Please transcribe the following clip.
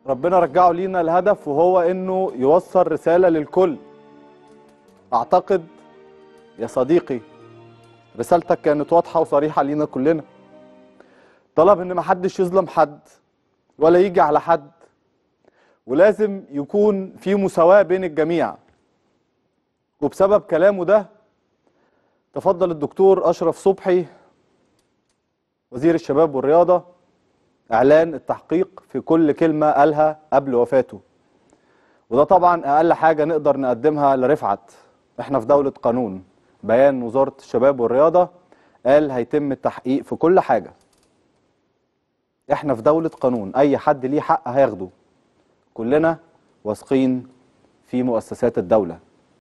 ربنا رجعه لينا الهدف وهو انه يوصل رساله للكل اعتقد يا صديقي رسالتك كانت واضحه وصريحه لينا كلنا طلب ان محدش يظلم حد ولا يجي على حد ولازم يكون في مساواه بين الجميع وبسبب كلامه ده تفضل الدكتور اشرف صبحي وزير الشباب والرياضه اعلان التحقيق في كل كلمه قالها قبل وفاته وده طبعا اقل حاجه نقدر نقدمها لرفعت احنا في دوله قانون بيان وزاره الشباب والرياضه قال هيتم التحقيق في كل حاجه احنا في دوله قانون اي حد ليه حق هياخده كلنا واثقين في مؤسسات الدوله